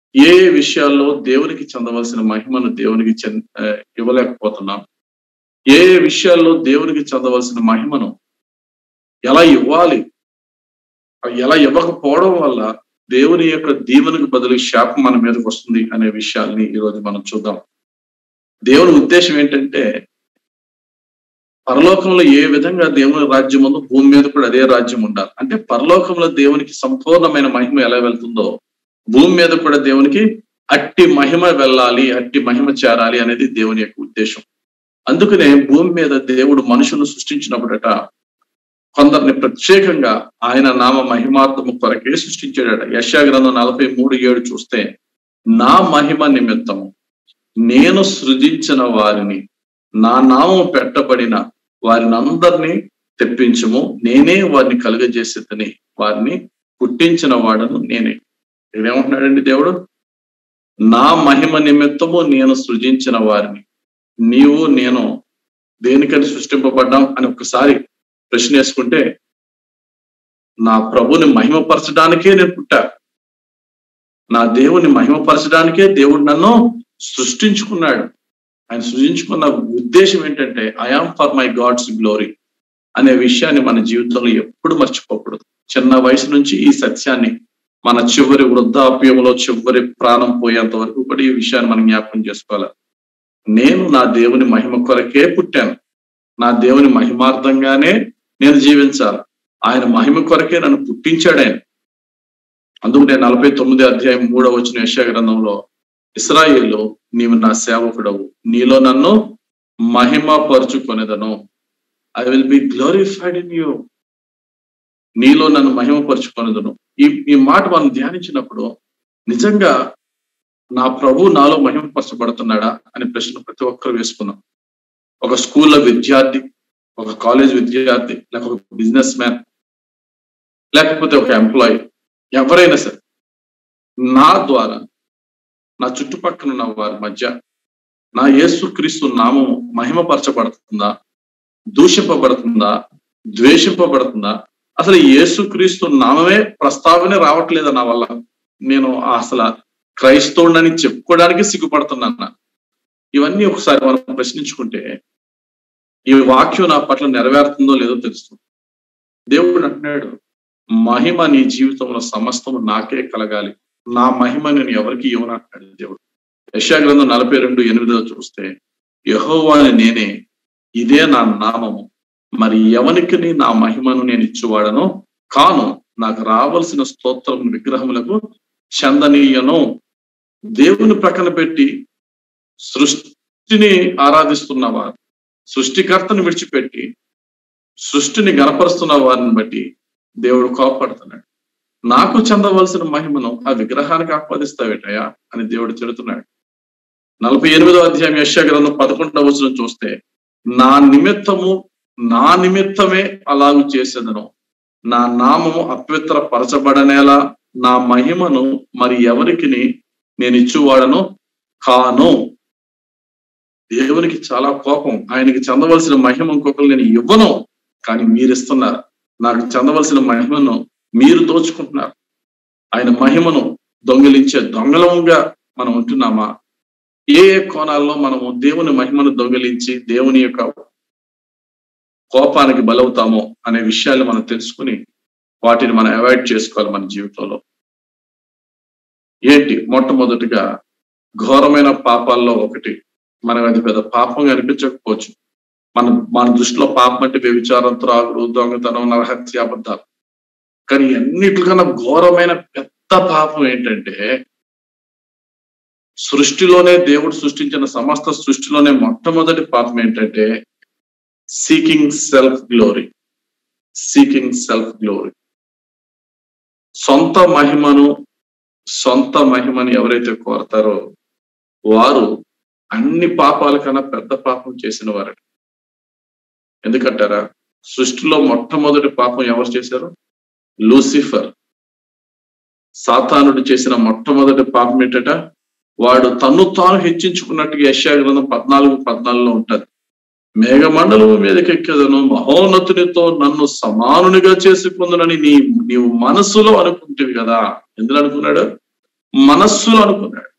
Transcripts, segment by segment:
ఏ ఏ విషయాల్లో దేవునికి చెందవలసిన మహిమను దేవునికి చెంద ఆ, ఇవ్వలేకపోతున్నాం ఏ ఏ విషయాల్లో దేవునికి చెందవలసిన మహిమను ఎలా ఇవ్వాలి ఎలా ఇవ్వకపోవడం వల్ల దేవుని యొక్క దీవెనకు బదులు శాపం మన మీదకి వస్తుంది అనే విషయాల్ని ఈరోజు మనం చూద్దాం దేవుని ఉద్దేశం ఏంటంటే పరలోకంలో ఏ విధంగా దేవుని రాజ్యం ఉందో భూమి మీద కూడా అదే రాజ్యం ఉండాలి అంటే పరలోకంలో దేవునికి సంపూర్ణమైన మహిమ ఎలా వెళ్తుందో భూమి మీద కూడా దేవునికి అట్టి మహిమ వెళ్ళాలి అట్టి మహిమ చేరాలి అనేది దేవుని యొక్క ఉద్దేశం అందుకనే భూమి మీద దేవుడు మనుషులను సృష్టించినప్పుడట కొందరిని ప్రత్యేకంగా ఆయన నామ మహిమాత్మము కొరకే సృష్టించాడట యశా గ్రంథం నలభై మూడు ఏడు చూస్తే నా మహిమ నిమిత్తము నేను సృజించిన వారిని నా నామం పెట్టబడిన వారిని అందరినీ తెప్పించము నేనే వారిని కలుగజేసేదని వారిని పుట్టించిన వాడను నేనే ఇక్కడేమంటున్నాడండి దేవుడు నా మహిమ నిమిత్తము నేను సృజించిన వారిని నీవు నేను దేనికని సృష్టింపబడ్డాం అని ఒకసారి ప్రశ్న వేసుకుంటే నా ప్రభుని మహిమపరచడానికే నేను పుట్టా నా దేవుని మహిమపరచడానికే దేవుడు నన్ను సృష్టించుకున్నాడు ఆయన సృష్టించుకున్న ఉద్దేశం ఏంటంటే I am for my God's glory అనే విషయాన్ని మన జీవితంలో ఎప్పుడు మర్చిపోకూడదు చిన్న వయసు నుంచి ఈ సత్యాన్ని మన చివరి వృద్ధాప్యంలో చివరి ప్రాణం పోయేంత వరకు కూడా ఈ విషయాన్ని మనం జ్ఞాపకం చేసుకోవాలి నేను నా దేవుని మహిమ కొరకే పుట్టాను నా దేవుని మహిమార్థంగానే నేను జీవించాలి ఆయన మహిమ కొరకే నన్ను పుట్టించాడు ఆయన అందుకు నేను నలభై తొమ్మిది అధ్యాయం మూడవ వచ్చిన యశా గ్రంథంలో ఇస్రాయేలు నీవు నా సేవకుడవు నీలో నన్ను మహిమ పరుచుకొనేదను I will be glorified in you నీలో నన్ను మహిమపరుచుకొనేదను ఈ ఈ మాట మనం ధ్యానించినప్పుడు నిజంగా నా ప్రభు నాలో మహిమపరచబడుతున్నాడా అనే ప్రశ్న ప్రతి ఒక్కరు వేసుకున్నాం ఒక స్కూల్లో విద్యార్థి ఒక కాలేజ్ విద్యార్థి లేక ఒక బిజినెస్ మ్యాన్ లేకపోతే ఒక ఎంప్లాయీ ఎవరైనా సరే నా ద్వారా నా చుట్టుపక్కల ఉన్న వారి మధ్య నా యేసుక్రీస్తు నామము మహిమపరచబడుతుందా దూషింపబడుతుందా ద్వేషింపబడుతుందా అసలు యేసుక్రీస్తు నామమే ప్రస్తావనే రావట్లేదు నా వల్ల నేను అసలు క్రైస్తవుడని చెప్పుకోవడానికి సిగ్గుపడుతున్నా ఇవన్నీ ఒకసారి మనం ప్రశ్నించుకుంటే ఈ వాక్యం నా పట్ల నెరవేరుతుందో లేదో తెలుస్తుంది దేవుడు అంటున్నాడు మహిమ నీ జీవితంలో సమస్తము నాకే కలగాలి నా మహిమ నేను ఎవరికి ఇవ్వను అంటున్నాడు దేవుడు యశాగ్రంథం నలభై రెండు ఎనిమిదిలో చూస్తే యహోవాని నేనే ఇదే నా నామము మరి ఎవనికి నా మహిమను నేను ఇచ్చువాడను కాను నాకు రావలసిన స్తోత్రం విగ్రహములకు చందనీయను దేవుని ప్రక్కన పెట్టి సృష్టిని ఆరాధిస్తున్న వారు సృష్టికర్తను విడిచిపెట్టి సృష్టిని గనపరుస్తున్న వారిని బట్టి దేవుడు కోపడుతున్నాడు నాకు చెందవలసిన మహిమను ఆ విగ్రహానికి ఆపాదిస్తావేటయా అని దేవుడు చెబుతున్నాడు నలభై ఎనిమిదో అధ్యాయం యశ గ్రంథం పదకొండవ వచనం చూస్తే నా నిమిత్తము నా నిమిత్తమే అలాగు చేసేదను నా నామము అపవిత్ర పరచబడనేలా నా మహిమను మరి ఎవరికి నేను ఇచ్చువాడను కాను దేవునికి చాలా కోపం ఆయనకి చెందవలసిన మహిమ ఇంకొకరు నేను ఇవ్వను కానీ మీరు ఇస్తున్నారు నాకు చెందవలసిన మహిమను మీరు దోచుకుంటున్నారు ఆయన మహిమను దొంగిలించే దొంగలముగా మనం ఉంటున్నామా ఏ ఏ కోణాల్లో మనము దేవుని మహిమను దొంగిలించి దేవుని యొక్క కోపానికి బలవుతామో అనే విషయాలు మనం తెలుసుకుని వాటిని మనం అవాయిడ్ చేసుకోవాలి మన జీవితంలో ఏంటి మొట్టమొదటిగా ఘోరమైన పాపాల్లో ఒకటి మనకు అది పెద్ద పాపంగా అనిపించకపోవచ్చు మన మన దృష్టిలో పాపం అంటే వ్యభిచారం త్రాగుడు దొంగతనం నరహత్య అబద్ధాలు కానీ అన్నిటికన్నా ఘోరమైన పెద్ద పాపం ఏంటంటే సృష్టిలోనే దేవుడు సృష్టించిన సమస్త సృష్టిలోనే మొట్టమొదటి పాపం ఏంటంటే seeking self glory seeking self glory సొంత మహిమను సొంత మహిమని ఎవరైతే కోరతారో వారు అన్ని పాపాల కన్నా పెద్ద పాపం చేసిన వారు ఎందుకంటారా సృష్టిలో మొట్టమొదటి పాపం ఎవరు చేశారు లూసిఫర్ సాతానుడు చేసిన మొట్టమొదటి పాపం ఏంటట వాడు తన్ను తాను హెచ్చించుకున్నట్టుగా యశా గ్రంథం పద్నాలుగు పద్నాలుగులో ఉంటది మేఘమండలం మీదకెక్కేదను మహోన్నతునితో నన్ను సమానునిగా చేసుకుందునని నీ నీవు మనసులో అనుకుంటేవి కదా ఎందుకు అనుకున్నాడు మనస్సులో అనుకున్నాడు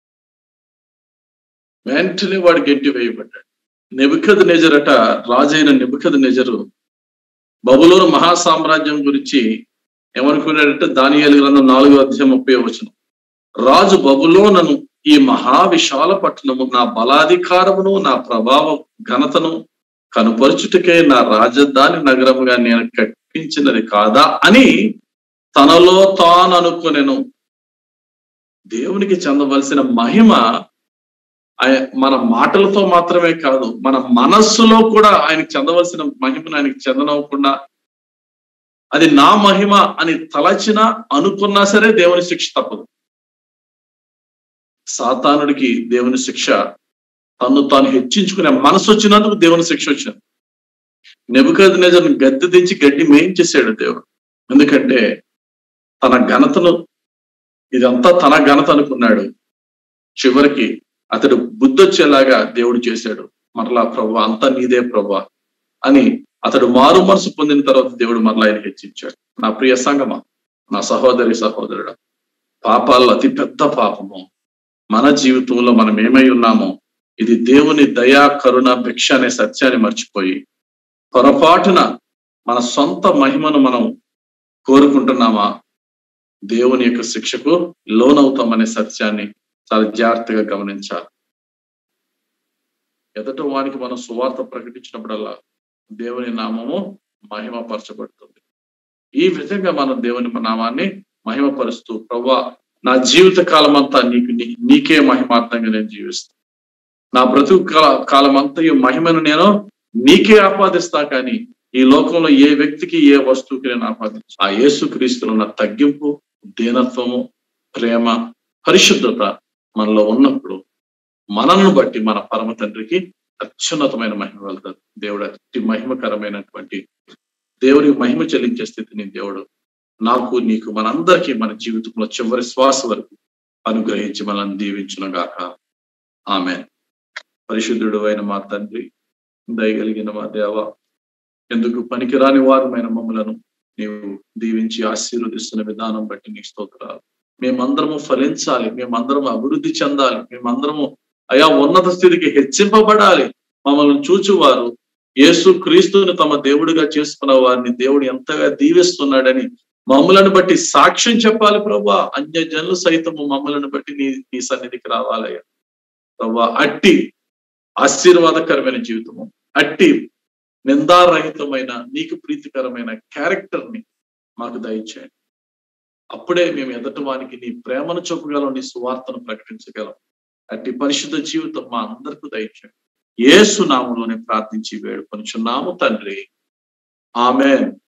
వెంటనే వాడు గెంటి వేయబడ్డాడు నెబుకద్ నెజరట రాజైన నెబుకద్ నెజరు బబులోను మహాసామ్రాజ్యం గురించి ఏమనుకున్నాడంటే దానియాలు గ్రంథం నాలుగో అధ్యాయం ముప్పై వచనం రాజు బబులోనను ఈ మహా విశాల పట్టణము నా బలాధికారమును నా ప్రభావ ఘనతను కనుపరుచుటకే నా రాజధాని నగరముగా నేను కట్టించినది కాదా అని తనలో తాను అనుకునేను దేవునికి చెందవలసిన మహిమ ఆయ- మన మాటలతో మాత్రమే కాదు మన మనస్సులో కూడా ఆయనకి చెందవలసిన మహిమను ఆయనకి చెందనవ్వకుండా అది నా మహిమ అని తలచినా అనుకున్నా సరే దేవుని శిక్ష తప్పదు సాతానుడికి దేవుని శిక్ష తను తాను హెచ్చించుకునే మనసు వచ్చినందుకు దేవుని శిక్ష వచ్చింది నెబుకద్ నిజం గద్దె దించి గడ్డి మేయించేశాడు దేవుడు ఎందుకంటే తన ఘనతను ఇదంతా తన ఘనత అనుకున్నాడు చివరికి అతడు బుద్ధొచ్చేలాగా దేవుడు చేశాడు మరలా ప్రభు అంతా నీదే ప్రభా అని అతడు మారు మనసు పొందిన తర్వాత దేవుడు మరలా ఆయన హెచ్చించాడు నా ప్రియ సంగమా నా సహోదరి సహోదరుడు పాపాల్లో అతి పెద్ద పాపము మన జీవితంలో మనం ఏమై ఉన్నామో ఇది దేవుని దయా కరుణ భిక్ష అనే సత్యాన్ని మర్చిపోయి పొరపాటున మన సొంత మహిమను మనం కోరుకుంటున్నామా దేవుని యొక్క శిక్షకు లోనవుతామనే సత్యాన్ని చాలా జాగ్రత్తగా గమనించాలి ఎదట వానికి మనం సువార్త ప్రకటించినప్పుడల్లా దేవుని నామము మహిమపరచబడుతుంది ఈ విధంగా మనం దేవుని నామాన్ని మహిమపరుస్తూ ప్రవ్వా నా జీవిత కాలం అంతా నీకు నీ- నీకే మహిమార్థంగా నేను జీవిస్తాను నా బ్రతుకు కాల- కాలం అంతా ఈ మహిమను నేను నీకే ఆపాదిస్తా కానీ ఈ లోకంలో ఏ వ్యక్తికి ఏ వస్తువుకి నేను ఆపాదించు ఆ యేసు క్రీస్తులో ఉన్న తగ్గింపు దీనత్వము ప్రేమ పరిశుద్ధత మనలో ఉన్నప్పుడు మనల్ని బట్టి మన పరమ తండ్రికి అత్యున్నతమైన మహిమ వెళ్తారు దేవుడు అతి మహిమకరమైనటువంటి దేవుడికి మహిమ చెల్లించే స్థితిని దేవుడు నాకు నీకు మనందరికీ మన జీవితంలో చివరి శ్వాస వరకు అనుగ్రహించి మనల్ని దీవించును గాక ఆమె పరిశుద్ధుడు అయిన మా తండ్రి దయగలిగిన మా దేవ ఎందుకు పనికిరాని వారమైన మమ్మలను నీవు దీవించి ఆశీర్వదిస్తున్న విధానం బట్టి నీకు స్తోత్రాలు మేమందరము ఫలించాలి మేమందరము అభివృద్ధి చెందాలి మేమందరము అయా ఉన్నత స్థితికి హెచ్చింపబడాలి మమ్మల్ని చూచువారు యేసు క్రీస్తుని తమ దేవుడిగా చేసుకున్న వారిని దేవుడు ఎంతగా దీవిస్తున్నాడని మమ్మలను బట్టి సాక్ష్యం చెప్పాలి ప్రభా అన్య జనులు సైతము మమ్మలను బట్టి నీ నీ సన్నిధికి రావాలయ్యా ప్రభా అట్టి ఆశీర్వాదకరమైన జీవితము అట్టి నిందారహితమైన నీకు ప్రీతికరమైన క్యారెక్టర్ ని మాకు దయచేయండి అప్పుడే మేము ఎదటి వానికి నీ ప్రేమను చూపగలం నీ సువార్తను ప్రకటించగలం అట్టి పరిశుద్ధ జీవితం మా అందరికీ దయచేయండి ఏసు నామంలోనే ప్రార్థించి వేడుకొనిచున్నాము తండ్రి ఆమెన్